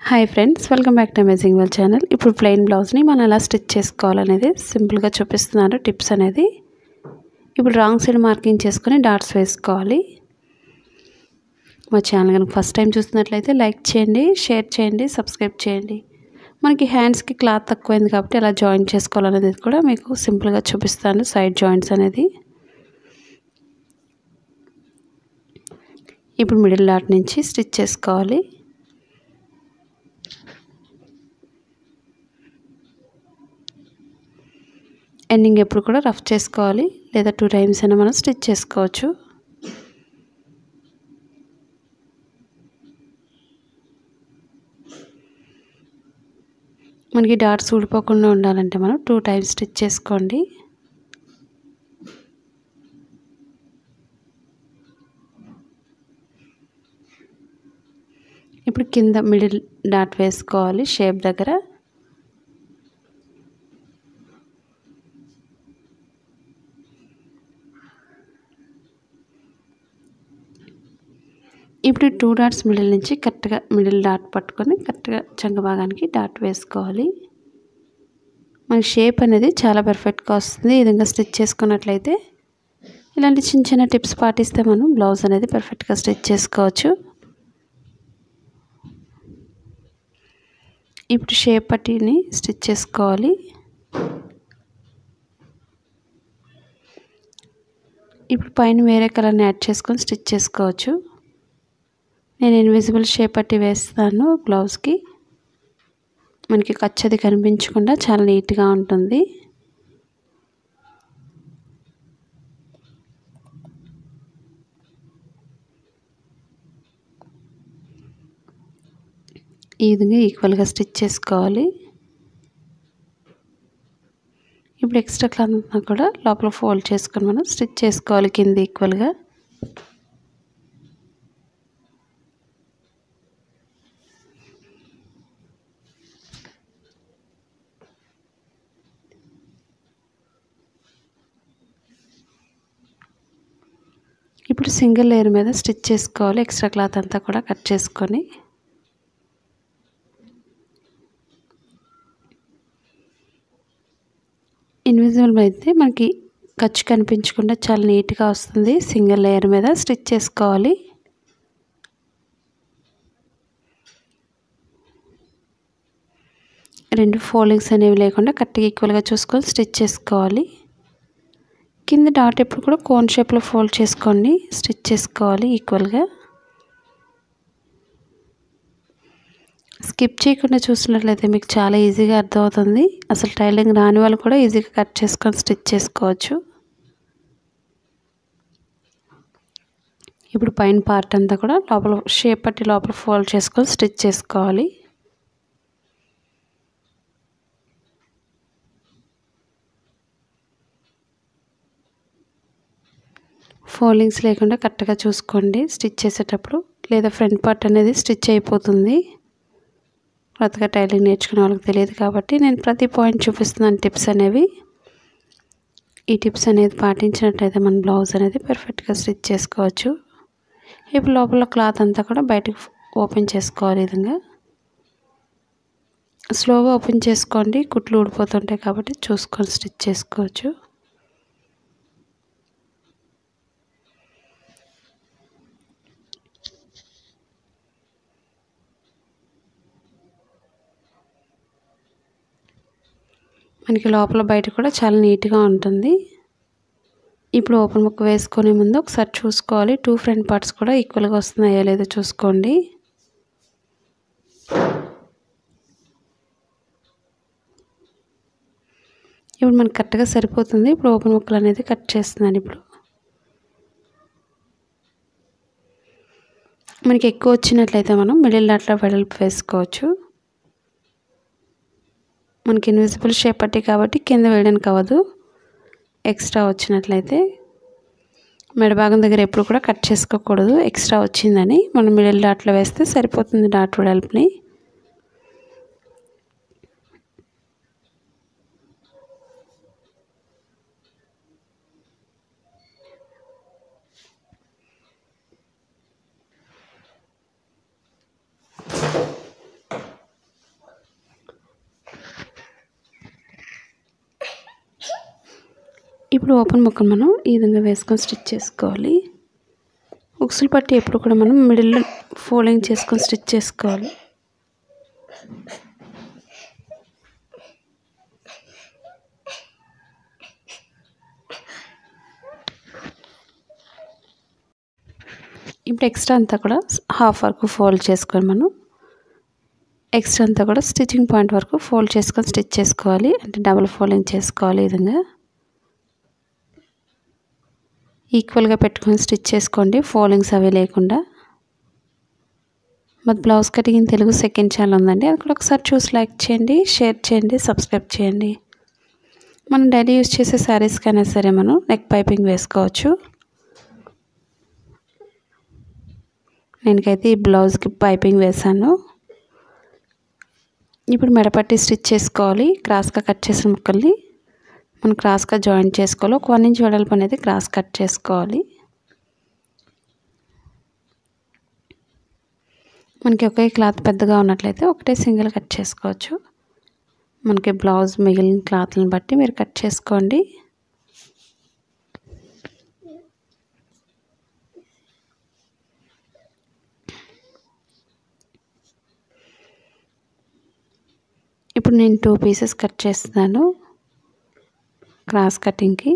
hi friends welcome back to amazing well channel ఇప్పుడు plain బ్లౌజ్ని మనం ఎలా స్టిచ్ చేసుకోవాలనేది సింపుల్గా చూపిస్తున్నారు టిప్స్ అనేది ఇప్పుడు రాంగ్ సైడ్ మార్కింగ్ చేసుకొని డాట్స్ వేసుకోవాలి మా ఛానల్ కనుక ఫస్ట్ టైం చూస్తున్నట్లయితే లైక్ చేయండి షేర్ చేయండి సబ్స్క్రైబ్ చేయండి మనకి హ్యాండ్స్కి క్లాత్ తక్కువైంది కాబట్టి ఎలా జాయిన్ చేసుకోవాలనేది కూడా మీకు సింపుల్గా చూపిస్తాను సైడ్ జాయింట్స్ అనేది ఇప్పుడు మిడిల్ డాట్ నుంచి స్టిచ్ చేసుకోవాలి ఎండింగ్ ఎప్పుడు కూడా రఫ్ చేసుకోవాలి లేదా టూ టైమ్స్ అయినా మనం స్టిచ్ చేసుకోవచ్చు మనకి డాట్స్ ఊడిపోకుండా ఉండాలంటే మనం టూ టైమ్స్ స్టిచ్ చేసుకోండి ఇప్పుడు కింద మిడిల్ డాట్ వేసుకోవాలి షేప్ దగ్గర ఇప్పుడు టూ డాట్స్ మిడిల్ నుంచి కరెక్ట్గా మిడిల్ డాట్ పట్టుకొని కరెక్ట్గా చంక భాగానికి డాట్ వేసుకోవాలి మన షేప్ అనేది చాలా పర్ఫెక్ట్గా వస్తుంది ఈ విధంగా స్టిచ్ చేసుకున్నట్లయితే ఇలాంటి చిన్న చిన్న టిప్స్ పాటిస్తే మనం బ్లౌజ్ అనేది పర్ఫెక్ట్గా స్టిచ్ చేసుకోవచ్చు ఇప్పుడు షేప్ పట్టీని స్టిచ్ చేసుకోవాలి ఇప్పుడు పైన వేరే కలర్ని యాడ్ చేసుకొని స్టిచ్ చేసుకోవచ్చు నేను ఇన్విజిబుల్ షేప్ పట్టి వేస్తాను బ్లౌజ్కి మనకి కచ్చది కనిపించకుండా చాలా నీట్గా ఉంటుంది ఈ విధంగా ఈక్వల్గా స్టిచ్ చేసుకోవాలి ఇప్పుడు ఎక్స్ట్రా క్లాత్ అంతా కూడా లోపల ఫోల్డ్ చేసుకొని మనం స్టిచ్ చేసుకోవాలి కింద ఈక్వల్గా ఇప్పుడు సింగిల్ లేయర్ మీద స్టిచ్ చేసుకోవాలి ఎక్స్ట్రా క్లాత్ అంతా కూడా కట్ చేసుకొని ఇన్విజిబుల్ అయితే మనకి ఖర్చు కనిపించకుండా చాలా నీట్గా వస్తుంది సింగిల్ లేయర్ మీద స్టిచ్ చేసుకోవాలి రెండు ఫోల్డింగ్స్ అనేవి లేకుండా కరెక్ట్గా ఈక్వల్గా చూసుకొని స్టిచ్ చేసుకోవాలి కింద డాట్ ఎప్పుడు కూడా కోన్ షేప్లో ఫోల్డ్ చేసుకోండి స్టిచ్ చేసుకోవాలి ఈక్వల్గా స్కిప్ చేయకుండా చూసినట్లయితే మీకు చాలా ఈజీగా అర్థమవుతుంది అసలు టైలింగ్ రాని వాళ్ళు కూడా ఈజీగా కట్ చేసుకొని స్టిచ్ చేసుకోవచ్చు ఇప్పుడు పైన పార్ట్ అంతా కూడా లోపల షేప్ పట్టి లోపల ఫోల్డ్ చేసుకొని స్టిచ్ చేసుకోవాలి ఫోల్డింగ్స్ లేకుండా కరెక్ట్గా చూసుకోండి స్టిచ్ చేసేటప్పుడు లేదా ఫ్రంట్ పార్ట్ అనేది స్టిచ్ అయిపోతుంది కొత్తగా టైలింగ్ నేర్చుకునే వాళ్ళకి తెలియదు కాబట్టి నేను ప్రతి పాయింట్ చూపిస్తున్నాను టిప్స్ అనేవి ఈ టిప్స్ అనేది పాటించినట్లయితే మన బ్లౌజ్ అనేది పర్ఫెక్ట్గా స్టిచ్ చేసుకోవచ్చు ఇప్పుడు లోపల క్లాత్ అంతా కూడా బయటకు ఓపెన్ చేసుకోవాలి విధంగా స్లోగా ఓపెన్ చేసుకోండి కుట్లు ఊడిపోతుంటాయి కాబట్టి చూసుకొని స్టిచ్ చేసుకోవచ్చు మనకి లోపల బయట కూడా చాలా నీట్గా ఉంటుంది ఇప్పుడు ఓపెన్ ముక్క వేసుకునే ముందు ఒకసారి చూసుకోవాలి టూ ఫ్రంట్ పార్ట్స్ కూడా ఈక్వల్గా వస్తున్నాయో లేదో చూసుకోండి ఇప్పుడు మనకు కరెక్ట్గా సరిపోతుంది ఇప్పుడు ఓపెన్ ముక్కలు అనేది కట్ చేస్తున్నాను ఇప్పుడు మనకి ఎక్కువ వచ్చినట్లయితే మనం మిడిల్ డాట్లో వెడల్పు వేసుకోవచ్చు మనకి ఇన్విజిబుల్ షేప్ పట్టి కాబట్టి కింద వేయడానికి అవ్వదు ఎక్స్ట్రా వచ్చినట్లయితే మెడభాగం దగ్గర ఎప్పుడు కూడా కట్ చేసుకోకూడదు ఎక్స్ట్రా వచ్చిందని మనం మిడిల్ డాట్లో వేస్తే సరిపోతుంది డాట్ వెడల్పుని ఇప్పుడు ఓపెన్ ముక్కను మనం ఈ విధంగా వేసుకొని స్టిచ్ చేసుకోవాలి ఉక్సులు పట్టి ఎప్పుడు కూడా మనం మిడిల్లో ఫోల్డింగ్ చేసుకొని స్టిచ్ చేసుకోవాలి ఇప్పుడు ఎక్స్ట్రా అంతా కూడా హాఫ్ వరకు ఫోల్డ్ చేసుకొని మనం ఎక్స్ట్రా అంతా కూడా స్టిచ్చింగ్ పాయింట్ వరకు ఫోల్డ్ చేసుకొని స్టిచ్ చేసుకోవాలి అంటే డబుల్ ఫోల్డింగ్ చేసుకోవాలి ఈ విధంగా ఈక్వల్గా పెట్టుకొని స్టిచ్ చేసుకోండి ఫోల్డింగ్స్ అవి లేకుండా మాది blouse cutting Telugu second channel ఉందండి అది కూడా ఒకసారి చూసి లైక్ చేయండి షేర్ చేయండి సబ్స్క్రైబ్ చేయండి మనం డైలీ యూజ్ చేసే శారీస్కైనా సరే మనం నెక్ పైపింగ్ వేసుకోవచ్చు నేనకైతే ఈ బ్లౌజ్కి పైపింగ్ వేసాను ఇప్పుడు మెడపట్టి స్టిచ్ చేసుకోవాలి క్రాస్గా కట్ చేసిన ముక్కల్ని మనం క్రాస్గా జాయింట్ చేసుకోవాలి ఒక వన్ ఇంచ్ వెడల్పు అనేది క్రాస్ కట్ చేసుకోవాలి మనకి ఒకే క్లాత్ పెద్దగా ఉన్నట్లయితే ఒకటే సింగిల్ కట్ చేసుకోవచ్చు మనకి బ్లౌజ్ మిగిలిన క్లాత్లను బట్టి మీరు కట్ చేసుకోండి ఇప్పుడు నేను టూ పీసెస్ కట్ చేస్తున్నాను క్రాస్ కటింగ్కి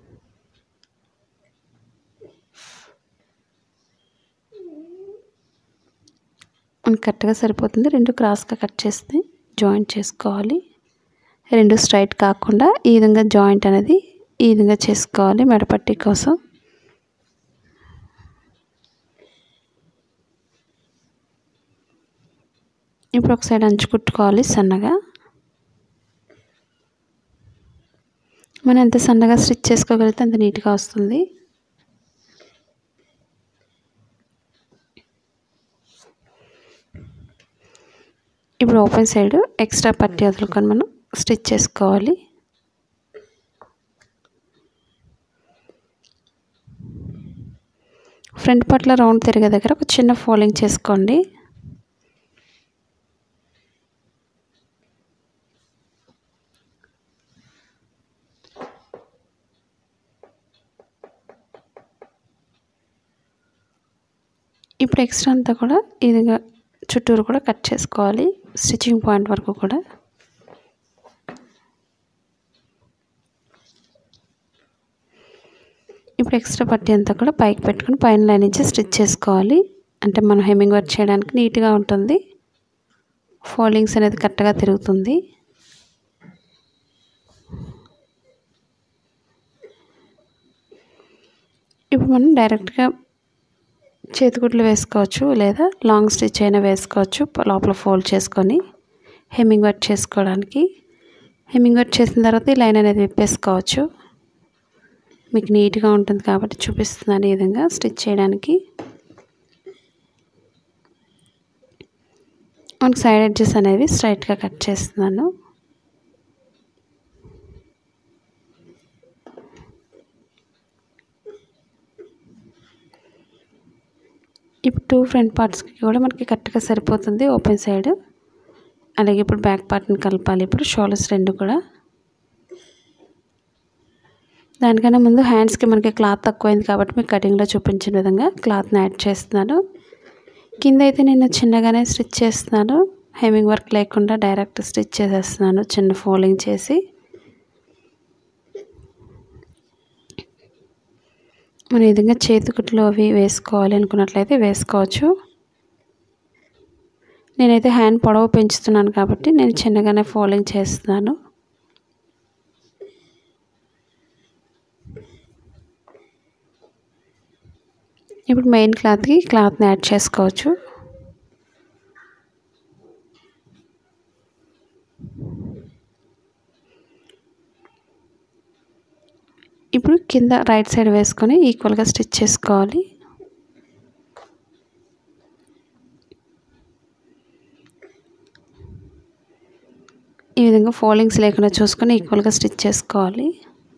మనకి కరెక్ట్గా సరిపోతుంది రెండు క్రాస్గా కట్ చేస్తే జాయింట్ చేసుకోవాలి రెండు స్ట్రైట్ కాకుండా ఈ విధంగా జాయింట్ అనేది ఈ విధంగా చేసుకోవాలి మెడపట్టి కోసం ఇప్పుడు ఒక సైడ్ అంచు కుట్టుకోవాలి సన్నగా మనం ఎంత సన్నగా స్టిచ్ చేసుకోగలిగితే అంత నీట్గా వస్తుంది ఇప్పుడు ఓపెన్ సైడ్ ఎక్స్ట్రా పట్టి వదులుకొని మనం స్టిచ్ చేసుకోవాలి ఫ్రంట్ పట్ల రౌండ్ తిరిగే దగ్గర ఒక చిన్న ఫోల్డింగ్ చేసుకోండి ఇప్పుడు ఎక్స్ట్రా అంతా కూడా ఇదిగా చుట్టూరు కూడా కట్ చేసుకోవాలి స్టిచ్చింగ్ పాయింట్ వరకు కూడా ఇప్పుడు ఎక్స్ట్రా పట్టి అంతా కూడా పైకి పెట్టుకుని పైన లైన్ నుంచి స్టిచ్ చేసుకోవాలి అంటే మనం హెమ్మింగ్ వర్క్ చేయడానికి నీట్గా ఉంటుంది ఫోల్డింగ్స్ అనేది కరెక్ట్గా తిరుగుతుంది ఇప్పుడు మనం డైరెక్ట్గా చేతికుట్లు వేసుకోవచ్చు లేదా లాంగ్ స్టిచ్ అయినా వేసుకోవచ్చు లోపల ఫోల్డ్ చేసుకొని హెమ్మింగ్ వర్క్ చేసుకోవడానికి హెమ్మింగ్ వర్క్ చేసిన తర్వాత ఈ లైన్ అనేది విప్పేసుకోవచ్చు మీకు నీట్గా ఉంటుంది కాబట్టి చూపిస్తున్నాను ఈ విధంగా స్టిచ్ చేయడానికి మనకి సైడ్ ఎడ్జెస్ అనేవి స్ట్రైట్గా కట్ చేస్తున్నాను ఇప్పుడు టూ ఫ్రంట్ పార్ట్స్కి కూడా మనకి కరెక్ట్గా సరిపోతుంది ఓపెన్ సైడ్ అలాగే ఇప్పుడు బ్యాక్ పార్ట్ని కలపాలి ఇప్పుడు షోల్డర్స్ రెండు కూడా దానికన్నా ముందు హ్యాండ్స్కి మనకి క్లాత్ తక్కువైంది కాబట్టి మీకు కటింగ్లో చూపించిన విధంగా క్లాత్ని యాడ్ చేస్తున్నాను కింద అయితే నేను చిన్నగానే స్టిచ్ చేస్తున్నాను హెమింగ్ వర్క్ లేకుండా డైరెక్ట్ స్టిచ్ చేసేస్తున్నాను చిన్న ఫోల్డింగ్ చేసి మనం ఈ విధంగా చేతికుట్లు అవి వేసుకోవాలి అనుకున్నట్లయితే వేసుకోవచ్చు నేనైతే హ్యాండ్ పొడవు పెంచుతున్నాను కాబట్టి నేను చిన్నగానే ఫోల్డింగ్ చేస్తున్నాను ఇప్పుడు మెయిన్ క్లాత్కి క్లాత్ని యాడ్ చేసుకోవచ్చు ఇప్పుడు కింద రైట్ సైడ్ వేసుకొని ఈక్వల్గా స్టిచ్ చేసుకోవాలి ఈ విధంగా ఫోల్డింగ్స్ లేకుండా చూసుకొని ఈక్వల్గా స్టిచ్ చేసుకోవాలి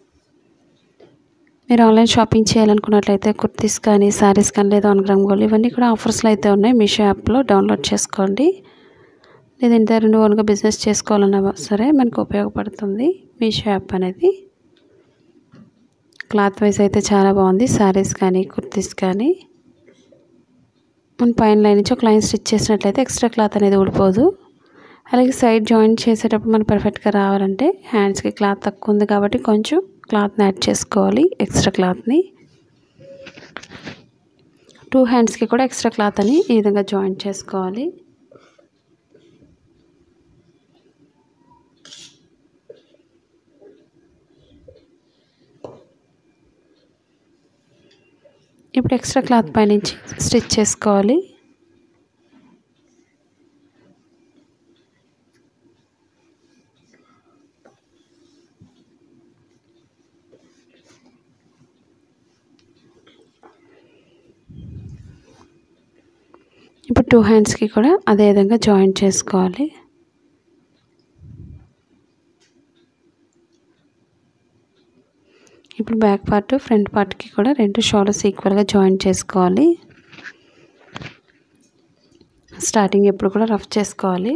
మీరు ఆన్లైన్ షాపింగ్ చేయాలనుకున్నట్లయితే కుర్తీస్ కానీ శారీస్ కానీ లేదా వన్ గ్రామ్ గోల్డ్ ఇవన్నీ కూడా ఆఫర్స్లో అయితే ఉన్నాయి మీషో యాప్లో డౌన్లోడ్ చేసుకోండి లేదా ఇంత రెండు ఓన్గా బిజినెస్ చేసుకోవాలన్నా సరే మనకు ఉపయోగపడుతుంది మీషో యాప్ అనేది క్లాత్ వైజ్ అయితే చాలా బాగుంది శారీస్ కానీ కుర్తీస్ కానీ మన పైన లైన్ నుంచి ఒక లైన్ స్టిచ్ చేసినట్లయితే ఎక్స్ట్రా క్లాత్ అనేది ఊడిపోదు అలాగే సైడ్ జాయింట్ చేసేటప్పుడు మనం పర్ఫెక్ట్గా రావాలంటే హ్యాండ్స్కి క్లాత్ తక్కువ ఉంది కాబట్టి కొంచెం క్లాత్ని యాడ్ చేసుకోవాలి ఎక్స్ట్రా క్లాత్ని టూ హ్యాండ్స్కి కూడా ఎక్స్ట్రా క్లాత్ అని ఈ విధంగా జాయింట్ చేసుకోవాలి ఇప్పుడు ఎక్స్ట్రా క్లాత్ పైనుంచి స్టిచ్ చేసుకోవాలి ఇప్పుడు టూ హ్యాండ్స్కి కూడా అదే విధంగా జాయింట్ చేసుకోవాలి ఇప్పుడు బ్యాక్ పార్ట్ ఫ్రంట్ పార్ట్కి కూడా రెండు షోల్డర్స్ ఈక్వల్గా జాయింట్ చేసుకోవాలి స్టార్టింగ్ ఎప్పుడు కూడా రఫ్ చేసుకోవాలి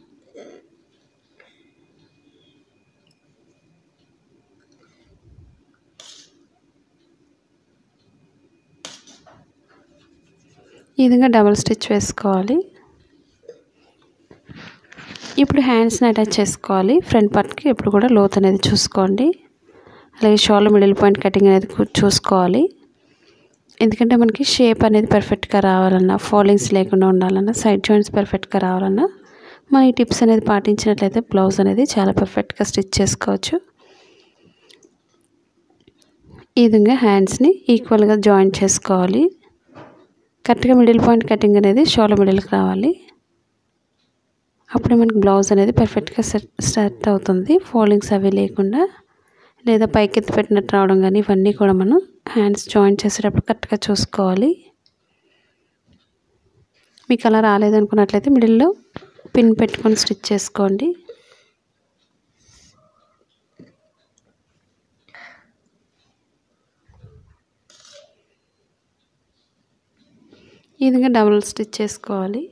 ఈ విధంగా డబల్ స్టిచ్ వేసుకోవాలి ఇప్పుడు హ్యాండ్స్ని అటాచ్ చేసుకోవాలి ఫ్రంట్ పార్ట్కి ఎప్పుడు కూడా లోత్ అనేది చూసుకోండి అలాగే షోల్డర్ మిడిల్ పాయింట్ కటింగ్ అనేది చూసుకోవాలి ఎందుకంటే మనకి షేప్ అనేది పర్ఫెక్ట్గా రావాలన్నా ఫోల్డింగ్స్ లేకుండా ఉండాలన్నా సైడ్ జాయింట్స్ పర్ఫెక్ట్గా రావాలన్నా మన ఈ టిప్స్ అనేది పాటించినట్లయితే బ్లౌజ్ అనేది చాలా పర్ఫెక్ట్గా స్టిచ్ చేసుకోవచ్చు ఈ విధంగా హ్యాండ్స్ని ఈక్వల్గా జాయింట్ చేసుకోవాలి కరెక్ట్గా మిడిల్ పాయింట్ కటింగ్ అనేది షోల్డర్ మిడిల్కి రావాలి అప్పుడు మనకి బ్లౌజ్ అనేది పర్ఫెక్ట్గా సెట్ సెట్ అవుతుంది ఫోల్డింగ్స్ అవి లేకుండా లేదా పైకి ఎత్తి పెట్టినట్టు రావడం కానీ ఇవన్నీ కూడా మనం హ్యాండ్స్ జాయిన్ చేసేటప్పుడు కరెక్ట్గా చూసుకోవాలి మీకు అలా రాలేదనుకున్నట్లయితే మిడిల్లో పిన్ పెట్టుకొని స్టిచ్ చేసుకోండి ఈ విధంగా డబుల్ స్టిచ్ చేసుకోవాలి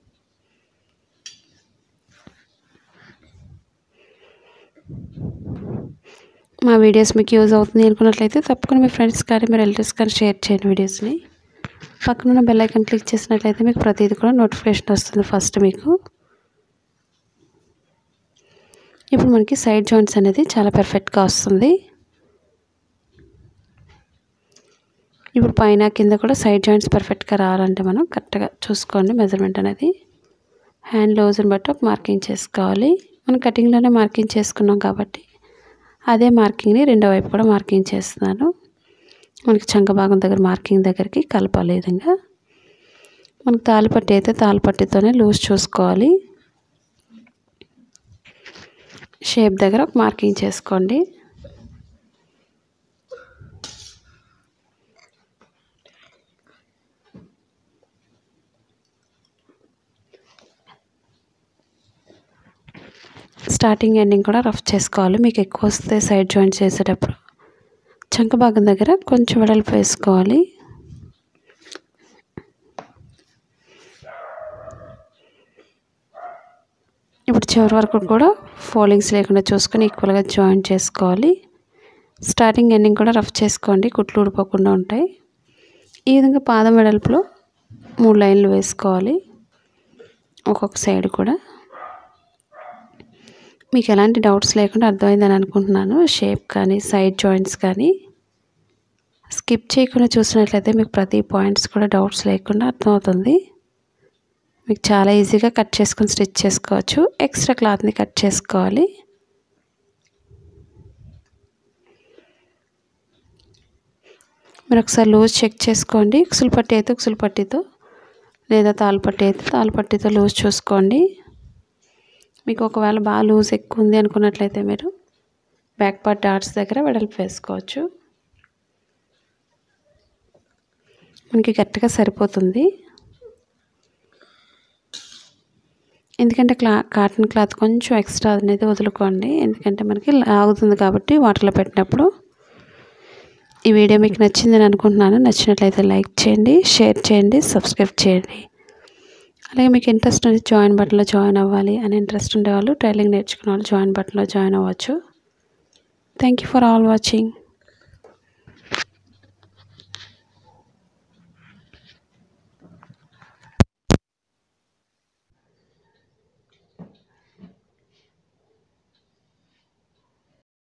మా వీడియోస్ మీకు యూజ్ అవుతుంది అనుకున్నట్లయితే తప్పకుండా మీ ఫ్రెండ్స్ కానీ మీ రిలేటివ్స్ కానీ షేర్ చేయండి వీడియోస్ని పక్కన బెల్ ఐకాన్ క్లిక్ చేసినట్లయితే మీకు ప్రతిదీ కూడా నోటిఫికేషన్ వస్తుంది ఫస్ట్ మీకు ఇప్పుడు మనకి సైడ్ జాయింట్స్ అనేది చాలా పర్ఫెక్ట్గా వస్తుంది ఇప్పుడు పైన కింద కూడా సైడ్ జాయింట్స్ పర్ఫెక్ట్గా రావాలంటే మనం కరెక్ట్గా చూసుకోండి మెజర్మెంట్ అనేది హ్యాండ్ లోజ్ని బట్టి ఒక మార్కింగ్ చేసుకోవాలి మనం కటింగ్లోనే మార్కింగ్ చేసుకున్నాం కాబట్టి అదే మార్కింగ్ని రెండో వైపు కూడా మార్కింగ్ చేస్తున్నాను మనకి చంక భాగం దగ్గర మార్కింగ్ దగ్గరికి కలపాలి ఈ విధంగా మనకి తాలిపట్టి అయితే తాలిపట్టితోనే లూజ్ చూసుకోవాలి షేప్ దగ్గర ఒక మార్కింగ్ చేసుకోండి స్టార్టింగ్ ఎండింగ్ కూడా రఫ్ చేసుకోవాలి మీకు ఎక్కువ వస్తే సైడ్ జాయింట్ చేసేటప్పుడు చంక భాగం దగ్గర కొంచెం వెడల్పు వేసుకోవాలి ఇప్పుడు చివరి వరకు కూడా ఫోల్డింగ్స్ లేకుండా చూసుకొని ఈక్వల్గా జాయింట్ చేసుకోవాలి స్టార్టింగ్ ఎండింగ్ కూడా రఫ్ చేసుకోండి కుట్లు ఊడిపోకుండా ఉంటాయి ఈ విధంగా పాదం వెడల్పులో మూడు లైన్లు వేసుకోవాలి ఒక్కొక్క సైడ్ కూడా మీకు ఎలాంటి డౌట్స్ లేకుండా అర్థమైందని అనుకుంటున్నాను షేప్ కానీ సైడ్ జాయింట్స్ కానీ స్కిప్ చేయకుండా చూసినట్లయితే మీకు ప్రతి పాయింట్స్ కూడా డౌట్స్ లేకుండా అర్థమవుతుంది మీకు చాలా ఈజీగా కట్ చేసుకొని స్టిచ్ చేసుకోవచ్చు ఎక్స్ట్రా క్లాత్ని కట్ చేసుకోవాలి మీరు ఒకసారి లూజ్ చెక్ చేసుకోండి ఉక్సులు పట్టి అయితే ఉక్సులు పట్టితో లేదా తాళ్ళపట్టి అయితే తాళ్ళపట్టితో లూజ్ చూసుకోండి మీకు ఒకవేళ బాగా లూజ్ ఎక్కువ ఉంది అనుకున్నట్లయితే మీరు బ్యాక్ పార్ట్ డాట్స్ దగ్గర వెడల్పు వేసుకోవచ్చు మనకి గట్టిగా సరిపోతుంది ఎందుకంటే క్లా కాటన్ క్లాత్ కొంచెం ఎక్స్ట్రా అనేది వదులుకోండి ఎందుకంటే మనకి లాగుతుంది కాబట్టి వాటర్లో పెట్టినప్పుడు ఈ వీడియో మీకు నచ్చిందని అనుకుంటున్నాను నచ్చినట్లయితే లైక్ చేయండి షేర్ చేయండి సబ్స్క్రైబ్ చేయండి అలాగే మీకు ఇంట్రెస్ట్ ఉంది జాయిన్ బటన్లో జాయిన్ అవ్వాలి అని ఇంట్రెస్ట్ ఉండేవాళ్ళు టైలింగ్ నేర్చుకునే వాళ్ళు జాయిన్ బటన్లో జాయిన్ అవ్వచ్చు thank you for all watching